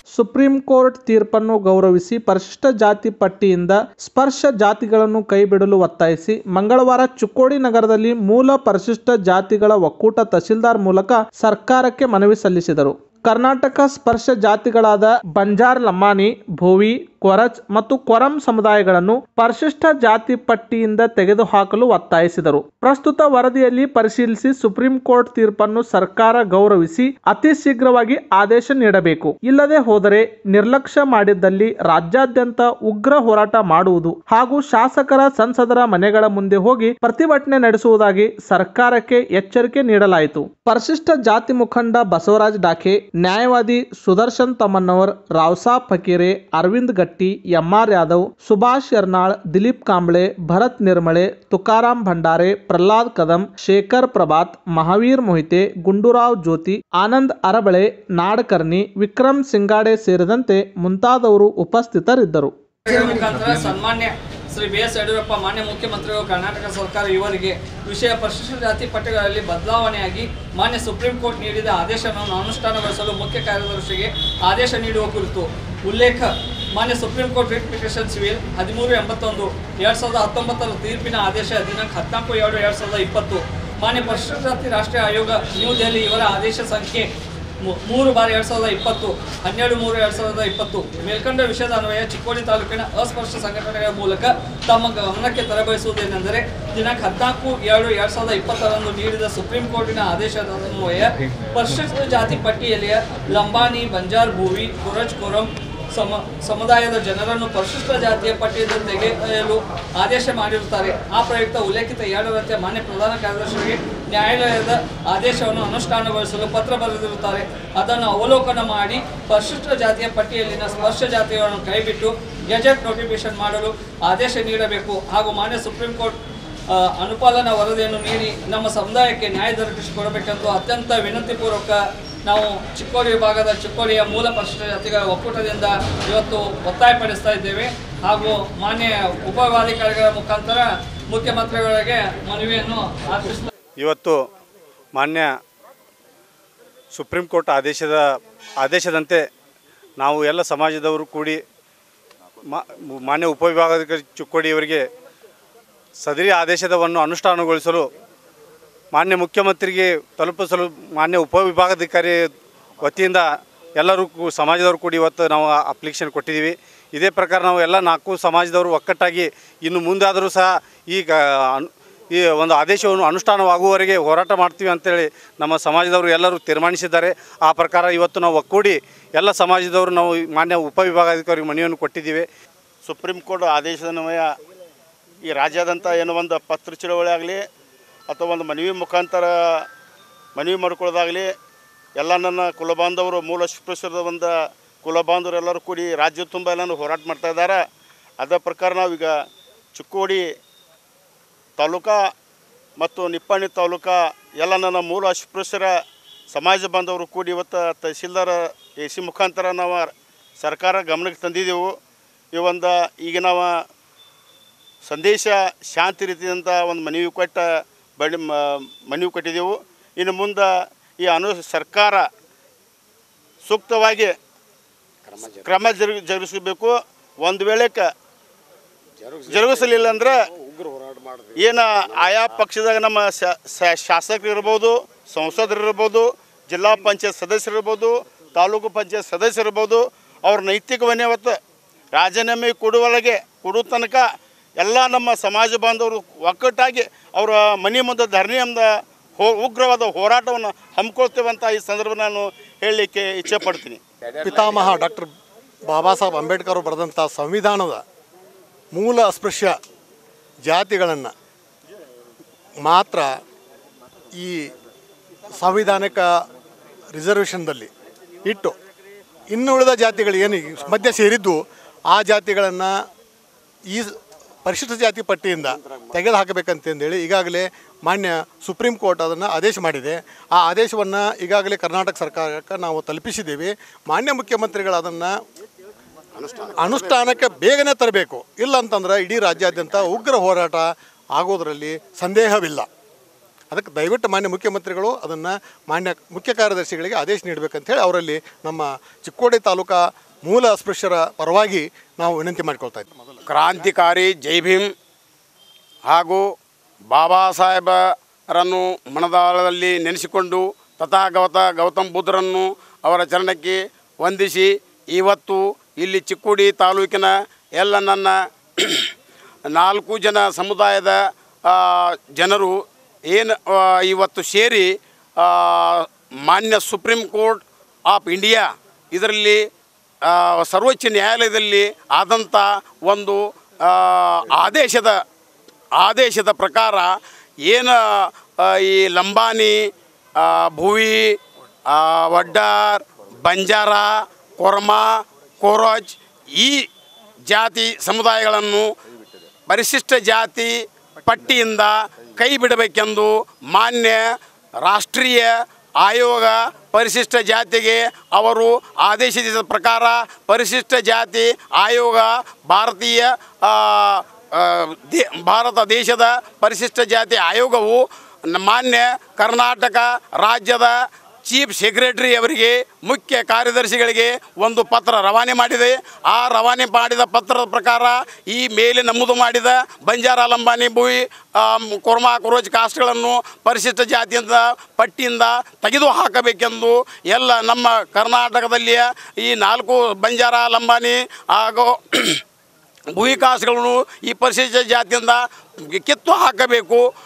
supreme court ತೀರ್ಪನ್ನು ಗೌರವಿಸಿ ಪರಿಶಿಷ್ಟ ಜಾತಿ ಪಟ್ಟಿಯಿಂದ ಸ್ಪರ್ಶ ಜಾತಿಗಳನ್ನು ಕೈಬಿಡಲು ಒತ್ತಾಯಿಸಿ ಮಂಗಳವಾರ ಚಿಕ್ಕೋಡಿ ನಗರದಲ್ಲಿ ಮೂಲ ಪರಿಶಿಷ್ಟ ಜಾತಿಗಳ ಒಕ್ಕೂಟ ತಹಸೀಲ್ದಾರ್ ಮೂಲಕ ಸರ್ಕಾರಕ್ಕೆ ಮನವಿ ಸಲ್ಲಿಸಿದರು ಕರ್ನಾಟಕ ಸ್ಪರ್ಶ ಜಾತಿಗಳಾದ ಬಂಜಾರ್ ಲಂಬಾಣಿ ಭೋವಿ ಕೊರಚ್ ಮತ್ತು ಕೊರಂ ಸಮುದಾಯಗಳನ್ನು ಪರಿಶಿಷ್ಟ ಜಾತಿ ಪಟ್ಟಿಯಿಂದ ತೆಗೆದುಹಾಕಲು ಒತ್ತಾಯಿಸಿದರು ಪ್ರಸ್ತುತ ವರದಿಯಲ್ಲಿ ಪರಿಶೀಲಿಸಿ ಸುಪ್ರೀಂ ಕೋರ್ಟ್ ತೀರ್ಪನ್ನು ಸರ್ಕಾರ ಗೌರವಿಸಿ ಅತಿ ಶೀಘ್ರವಾಗಿ ಆದೇಶ ನೀಡಬೇಕು ಇಲ್ಲದೆ ಹೋದರೆ ನಿರ್ಲಕ್ಷ್ಯ ಮಾಡಿದ್ದಲ್ಲಿ ರಾಜ್ಯಾದ್ಯಂತ ಉಗ್ರ ಹೋರಾಟ ಮಾಡುವುದು ಹಾಗೂ ಶಾಸಕರ ಸಂಸದರ ಮನೆಗಳ ಮುಂದೆ ಹೋಗಿ ಪ್ರತಿಭಟನೆ ನಡೆಸುವುದಾಗಿ ಸರ್ಕಾರಕ್ಕೆ ಎಚ್ಚರಿಕೆ ನೀಡಲಾಯಿತು ಪರಿಶಿಷ್ಟ ಜಾತಿ ಮುಖಂಡ ಬಸವರಾಜ್ ಡಾಕೆ ನ್ಯಾಯವಾದಿ ಸುದರ್ಶನ್ ತಮ್ಮನ್ನವರ್ ರಾವ್ಸಾಬ್ ಫಕೀರೆ ಅರವಿಂದ್ ಗಟ್ಟಿ ಎಂಆರ್ ಯಾದವ್ ಸುಭಾಷ್ ಯರ್ನಾಳ್ ದಿಲೀಪ್ ಕಾಂಬ್ಳೆ ಭರತ್ ನಿರ್ಮಳೆ ತುಕಾರಾಮ್ ಭಂಡಾರೆ ಪ್ರಹ್ಲಾದ್ ಕದಂ ಶೇಖರ್ ಪ್ರಭಾತ್ ಮಹಾವೀರ್ ಮೊಹಿತೆ ಗುಂಡೂರಾವ್ ಜ್ಯೋತಿ ಆನಂದ್ ಅರಬಳೆ ನಾಡಕರ್ಣಿ ವಿಕ್ರಮ್ ಸಿಂಗಾಡೆ ಸೇರಿದಂತೆ ಮುಂತಾದವರು ಉಪಸ್ಥಿತರಿದ್ದರು ಇದರ ಮುಖಾಂತರ ಸನ್ಮಾನ್ಯ ಶ್ರೀ ಬಿ ಎಸ್ ಯಡಿಯೂರಪ್ಪ ಮಾನ್ಯ ಮುಖ್ಯಮಂತ್ರಿಗಳು ಕರ್ನಾಟಕ ಸರ್ಕಾರ ಇವರಿಗೆ ವಿಷಯ ಪರಿಶಿಷ್ಟ ಜಾತಿ ಪಟ್ಟಿಗಳಲ್ಲಿ ಬದಲಾವಣೆಯಾಗಿ ಮಾನ್ಯ ಸುಪ್ರೀಂ ಕೋರ್ಟ್ ನೀಡಿದ ಆದೇಶವನ್ನು ಅನುಷ್ಠಾನಗೊಳಿಸಲು ಮುಖ್ಯ ಕಾರ್ಯದರ್ಶಿಗೆ ಆದೇಶ ನೀಡುವ ಕುರಿತು ಉಲ್ಲೇಖ ಮಾನ್ಯ Supreme Court writ petition civil ಹದಿಮೂರು ಎಂಬತ್ತೊಂದು ಎರಡು ಸಾವಿರದ ಹತ್ತೊಂಬತ್ತರ ತೀರ್ಪಿನ ಆದೇಶ ದಿನಾಂಕ ಹದಿನಾಲ್ಕು ಎರಡು ಎರಡು ಸಾವಿರದ ಇಪ್ಪತ್ತು ಮಾನ್ಯ ಪರಿಶಿಷ್ಟ ಜಾತಿ ರಾಷ್ಟ್ರೀಯ ಆಯೋಗ ನ್ಯೂ ದೆಹಲಿ ಇವರ ಆದೇಶ ಸಂಖ್ಯೆ ಮೂ- ಮೂರು ಬಾರಿ ಎರಡು ಸಾವಿರದ ಇಪ್ಪತ್ತು ಹನ್ನೆರಡು ಮೂರು ಎರಡು ಸಾವಿರದ ಇಪ್ಪತ್ತು ಮೇಲ್ಕಂಡ ವಿಷಯದ ಅನ್ವಯ ಚಿಕ್ಕೋಡಿ ತಾಲೂಕಿನ ಅಸ್ಪಷ್ಟ ಸಂಘಟನೆಗಳ ಮೂಲಕ ತಮ್ಮ ಗಮನಕ್ಕೆ ತರಬಯಸುವುದೇನೆಂದರೆ ದಿನಾಂಕ ಹದಿನಾಲ್ಕು ಎರಡು ಎರಡು ಸಾವಿರದ ಇಪ್ಪತ್ತರಂದು ನೀಡಿದ ಸುಪ್ರೀಂ ಕೋರ್ಟಿನ ಆದೇಶದ ಅನ್ವಯ ಪರಿಶಿಷ್ಟ ಜಾತಿ ಪಟ್ಟಿಯಲ್ಲಿಯ ಲಂಬಾಣಿ ಬಂಜಾರ್ ಭೂವಿ ಕುರಜ್ ಕುರಂ ಸಮ ಸಮುದಾಯದ ಜನರನ್ನು ಪರಿಶಿಷ್ಟ ಜಾತಿಯ ಪಟ್ಟಿಯಿಂದ ತೆಗೆಯಲು ಆದೇಶ ಮಾಡಿರುತ್ತಾರೆ ಆ ಪ್ರಯುಕ್ತ ಉಲ್ಲೇಖಿತ ಎರಡರಂತೆ ಮಾನ್ಯ ಪ್ರಧಾನ ಕಾರ್ಯದರ್ಶಿಗೆ ನ್ಯಾಯಾಲಯದ ಆದೇಶವನ್ನು ಅನುಷ್ಠಾನಗೊಳಿಸಲು ಪತ್ರ ಬರೆದಿರುತ್ತಾರೆ ಅದನ್ನು ಅವಲೋಕನ ಮಾಡಿ ಪರಿಶಿಷ್ಟ ಜಾತಿಯ ಪಟ್ಟಿಯಲ್ಲಿನ ಸ್ಪರ್ಶ ಜಾತಿಗಳನ್ನು ಕೈಬಿಟ್ಟು ಗೆಜೆಟ್ ನೋಟಿಫಿಕೇಶನ್ ಮಾಡಲು ಆದೇಶ ನೀಡಬೇಕು ಹಾಗೂ ಮಾನ್ಯ ಸುಪ್ರೀಂ ಕೋರ್ಟ್ ಆ, ಅನುಪಾಲನಾ ವರದಿಯನ್ನು ನೀಡಿ ನಮ್ಮ ಸಮುದಾಯಕ್ಕೆ ನ್ಯಾಯ ದೊರಕಿಸಿಕೊಡಬೇಕೆಂದು ಅತ್ಯಂತ ವಿನಂತಿಪೂರ್ವಕ ನಾವು ಚಿಕ್ಕೋಡಿ ವಿಭಾಗದ ಚಿಕ್ಕೋಡಿಯ ಮೂಲ ಪರಿಶಿಷ್ಟ ಜಾತಿಗಳ ಒಕ್ಕೂಟದಿಂದ ಇವತ್ತು ಒತ್ತಾಯಪಡಿಸ್ತಾ ಇದ್ದೇವೆ ಹಾಗೂ ಮಾನ್ಯ ಉಪವಿಭಾಗಾಧಿಕಾರಿಗಳ ಮುಖಾಂತರ ಮುಖ್ಯಮಂತ್ರಿಗಳಿಗೆ ಮನವಿಯನ್ನು ಅರ್ಪಿಸ್ತಾ ಇವತ್ತು ಮಾನ್ಯ ಸುಪ್ರೀಂ ಕೋರ್ಟ್ ಆದೇಶದ ಆದೇಶದಂತೆ ನಾವು ಎಲ್ಲ ಸಮಾಜದವರು ಕೂಡಿ ಮಾ ಮಾನ್ಯ ಉಪವಿಭಾಗಾಧಿಕಾರಿ ಚಿಕ್ಕೋಡಿಯವರಿಗೆ ಸದರಿ ಆದೇಶದವನ್ನು ಅನುಷ್ಠಾನಗೊಳಿಸಲು ಮಾನ್ಯ ಮುಖ್ಯಮಂತ್ರಿಗೆ ತಲುಪಿಸಲು ಮಾನ್ಯ ಉಪವಿಭಾಗಾಧಿಕಾರಿ ವತಿಯಿಂದ ಎಲ್ಲರೂ ಕೂ- ಸಮಾಜದವರು ಕೂಡಿ ಇವತ್ತು ನಾವು ಅಪ್ಲಿಕೇಶನ್ ಕೊಟ್ಟಿದ್ದೀವಿ ಇದೇ ಪ್ರಕಾರ ನಾವು ಎಲ್ಲ ನಾಲ್ಕು ಸಮಾಜದವರು ಒಕ್ಕಟ್ಟಾಗಿ ಇನ್ನು ಮುಂದಾದರೂ ಸಹ ಈಗ ಅನು- ಈ ಒಂದು ಆದೇಶವನ್ನು ಅನುಷ್ಠಾನವಾಗುವವರೆಗೆ ಹೋರಾಟ ಮಾಡ್ತೀವಿ ಅಂತೇಳಿ ನಮ್ಮ ಸಮಾಜದವರು ಎಲ್ಲರೂ ತೀರ್ಮಾನಿಸಿದ್ದಾರೆ ಆ ಪ್ರಕಾರ ಇವತ್ತು ನಾವು ಒಕ್ಕೂಡಿ ಎಲ್ಲ ಸಮಾಜದವರು ನಾವು ಈ ಮಾನ್ಯ ಉಪವಿಭಾಗಾಧಿಕಾರಿ ಮನವಿಯನ್ನು ಕೊಟ್ಟಿದ್ದೀವಿ ಸುಪ್ರೀಂ ಕೋರ್ಟ್ ಆದೇಶದನ್ವಯ ಈ ರಾಜ್ಯಾದ್ಯಂತ ಏನೋ ಒಂದು ಪತ್ರ ಚಳವಳಿ ಆಗಲಿ ಅಥವಾ ಒಂದು ಮನವಿ ಮುಖಾಂತರ ಮನವಿ ಮಾಡ್ಕೊಳ್ಳೋದಾಗಲಿ ಎಲ್ಲ ನನ್ನ ಕುಲಬಾಂಧವರು ಮೂಲ ಸ್ಪೃಶ್ಯದ ಒಂದು ಕುಲಬಾಂಧವರು ಎಲ್ಲರೂ ಕೂಡಿ ರಾಜ್ಯ ತುಂಬ ಎಲ್ಲನೂ ಹೋರಾಟ ಮಾಡ್ತಾ ಇದ್ದಾರೆ ಅದೇ ಪ್ರಕಾರ ನಾವೀಗ ಚಿಕ್ಕೋಡಿ ತಾಲೂಕಾ ಮತ್ತು ನಿಪ್ಪಾಣಿ ತಾಲೂಕಾ ಎಲ್ಲ ನನ್ನ ಮೂಲ ಅಸ್ಪೃಶ್ಯರ ಸಮಾಜ ಬಾಂಧವರು ಕೂಡಿ ಇವತ್ತು ತಹಸೀಲ್ದಾರ್ ಎ ಸಿ ಮುಖಾಂತರ ನಾವು ಸರ್ಕಾರ ಗಮನಕ್ಕೆ ತಂದಿದ್ದೆವು ಈ ಒಂದು ಈಗ ನಾವು ಸಂದೇಶ ಶಾಂತಿ ರೀತಿಯಿಂದ ಒಂದು ಮನವಿ ಕೊಟ್ಟ ಬಡಿ ಮ- ಮನವಿ ಕೊಟ್ಟಿದ್ದೆವು ಇನ್ನು ಮುಂದೆ ಈ ಅನು ಸರ್ಕಾರ ಸೂಕ್ತವಾಗಿ ಕ್ರಮ ಜರುಗಿ ಜರುಗಿಸಬೇಕು ಒಂದು ವೇಳೆಗೆ ಜರುಗಿಸಲಿಲ್ಲ ಅಂದ್ರೆ ಏನು ಆಯಾ ಪಕ್ಷದಾಗ ನಮ್ಮ ಶ- ಶ- ಶಾಸಕರು ಇರ್ಬೋದು ಸಂಸದರು ಇರ್ಬೋದು ಜಿಲ್ಲಾ ಪಂಚಾಯತ್ ಸದಸ್ಯರು ಇರ್ಬೋದು ತಾಲೂಕು ಪಂಚಾಯತ್ ಸದಸ್ಯರು ಇರ್ಬೋದು ಅವ್ರ ನೈತಿಕವನ್ನೇ ಅವತ್ತು ರಾಜೀನಾಮೆ ಕೊಡುವೊಳಗೆ ಕೊಡುವ ತನಕ ಎಲ್ಲ ನಮ್ಮ ಸಮಾಜ ಬಾಂಧವರು ಒಕ್ಕಟ್ಟಾಗಿ ಅವರ ಮನೆ ಮುಂದೆ ಧರಣಿಯಿಂದ ಹೋ ಉಗ್ರವಾದ ಹೋರಾಟವನ್ನು ಹಮ್ಮಿಕೊಳ್ತೇವಂತ ಈ ಸಂದರ್ಭ ನಾನು ಹೇಳಲಿಕ್ಕೆ ಇಚ್ಛೆ ಪಡ್ತೀನಿ ಪಿತಾಮಹ ಡಾಕ್ಟರ್ ಬಾಬಾ ಸಾಹೇಬ್ ಅಂಬೇಡ್ಕರ್ ಅವರು ಬರೆದಂಥ ಸಂವಿಧಾನದ ಮೂಲ ಅಸ್ಪೃಶ್ಯ ಜಾತಿಗಳನ್ನು ಮಾತ್ರ ಈ ಸಂವಿಧಾನಿಕ ರಿಸರ್ವೇಷನ್ದಲ್ಲಿ ಇಟ್ಟು ಇನ್ನುಳಿದ ಜಾತಿಗಳು ಏನು ಈ ಮಧ್ಯೆ ಸೇರಿದ್ದು ಆ ಜಾತಿಗಳನ್ನು ಈ ಪರಿಶಿಷ್ಟ ಜಾತಿ ಪಟ್ಟಿಯಿಂದ ತೆಗೆದು ಹಾಕಬೇಕಂತಂದೇಳಿ ಈಗಾಗಲೇ ಮಾನ್ಯ ಸುಪ್ರೀಂ ಕೋರ್ಟ್ ಅದನ್ನು ಆದೇಶ ಮಾಡಿದೆ ಆ ಆದೇಶವನ್ನು ಈಗಾಗಲೇ ಕರ್ನಾಟಕ ಸರ್ಕಾರಕ್ಕೆ ನಾವು ತಲುಪಿಸಿದ್ದೀವಿ ಮಾನ್ಯ ಮುಖ್ಯಮಂತ್ರಿಗಳು ಅದನ್ನು ಅನುಷ್ಠಾನಕ್ಕೆ ಬೇಗನೆ ತರಬೇಕು ಇಲ್ಲ ಅಂತಂದ್ರೆ ಇಡೀ ರಾಜ್ಯಾದ್ಯಂತ ಉಗ್ರ ಹೋರಾಟ ಆಗೋದರಲ್ಲಿ ಸಂದೇಹವಿಲ್ಲ ಅದಕ್ಕೆ ದಯವಿಟ್ಟು ಮಾನ್ಯ ಮುಖ್ಯಮಂತ್ರಿಗಳು ಅದನ್ನು ಮಾನ್ಯ ಮುಖ್ಯ ಕಾರ್ಯದರ್ಶಿಗಳಿಗೆ ಆದೇಶ ನೀಡಬೇಕಂತ ಹೇಳಿ ಅವರಲ್ಲಿ ನಮ್ಮ ಚಿಕ್ಕೋಡಿ ತಾಲೂಕಾ ಮೂಲ ಅಸ್ಪೃಶ್ಯರ ಪರವಾಗಿ ನಾವು ವಿನಂತಿ ಮಾಡಿಕೊಳ್ತಾ ಇದ್ದೀವಿ ಕ್ರಾಂತಿಕಾರಿ ಜೈ ಭೀಮ್ ಹಾಗೂ ಬಾಬಾ ಸಾಹೇಬರನ್ನು ಮನದಾಳದಲ್ಲಿ ನೆನೆಸಿಕೊಂಡು ತಥಾಗತ ಗೌತಮ್ ಬುದ್ಧರನ್ನು ಅವರ ಚರಣಕ್ಕೆ ವಂದಿಸಿ ಇವತ್ತು ಇಲ್ಲಿ ಚಿಕ್ಕೋಡಿ ತಾಲೂಕಿನ ಎಲ್ಲ ನನ್ನ ನಾಲ್ಕು ಜನ ಸಮುದಾಯದ ಆ, ಜನರು ಏನು ಆ, ಇವತ್ತು ಸೇರಿ ಆ, ಮಾನ್ಯ ಸುಪ್ರೀಂ ಕೋರ್ಟ್ ಆಫ್ ಇಂಡಿಯಾ ಇದರಲ್ಲಿ ಆ, ಸರ್ವೋಚ್ಚ ನ್ಯಾಯಾಲಯದಲ್ಲಿ ಆದಂಥ ಒಂದು ಆ, ಆದೇಶದ ಆದೇಶದ ಪ್ರಕಾರ ಏನು ಆ, ಈ ಲಂಬಾನಿ ಆ, ಭುವಿ ಆ, ವಡ್ಡಾರ್ ಬಂಜಾರ ಕೊರ್ಮ ಕೋರೋಜ್ ಈ ಜಾತಿ ಸಮುದಾಯಗಳನ್ನು ಪರಿಶಿಷ್ಟ ಜಾತಿ ಪಟ್ಟಿಯಿಂದ ಕೈ ಬಿಡಬೇಕೆಂದು ಮಾನ್ಯ ರಾಷ್ಟ್ರೀಯ ಆಯೋಗ ಪರಿಶಿಷ್ಟ ಜಾತಿಗೆ ಅವರು ಆದೇಶಿಸಿದ ಪ್ರಕಾರ ಪರಿಶಿಷ್ಟ ಜಾತಿ ಆಯೋಗ ಭಾರತೀಯ ಆ, ಆ, ದೇ ಭಾರತ ದೇಶದ ಪರಿಶಿಷ್ಟ ಜಾತಿ ಆಯೋಗವು ನ- ಮಾನ್ಯ ಕರ್ನಾಟಕ ರಾಜ್ಯದ ಚೀಫ್ ಸೆಕ್ರೆಟರಿ ಅವರಿಗೆ ಮುಖ್ಯ ಕಾರ್ಯದರ್ಶಿಗಳಿಗೆ ಒಂದು ಪತ್ರ ರವಾನೆ ಮಾಡಿದೆ ಆ ರವಾನೆ ಮಾಡಿದ ಪತ್ರದ ಪ್ರಕಾರ ಈ ಮೇಲೆ ನಮೂದು ಮಾಡಿದ ಬಂಜಾರ ಲಂಬಾನಿ ಭೂಯಿ ಕೊರ್ಮಾ ಕುರೋಜ್ ಕಾಸ್ಟ್ಗಳನ್ನು ಪರಿಶಿಷ್ಟ ಜಾತಿಯಿಂದ ಪಟ್ಟಿಯಿಂದ ತೆಗೆದು ಹಾಕಬೇಕೆಂದು ಎಲ್ಲ ನಮ್ಮ ಕರ್ನಾಟಕದಲ್ಲಿಯ ಈ ನಾಲ್ಕು ಬಂಜಾರ ಲಂಬಾನಿ ಹಾಗೂ ಭೂವಿಕಾಸಗಳನ್ನು ಈ ಪರಿಶಿಷ್ಟ ಜಾತಿಯಿಂದ ಕಿತ್ತು ಹಾಕಬೇಕು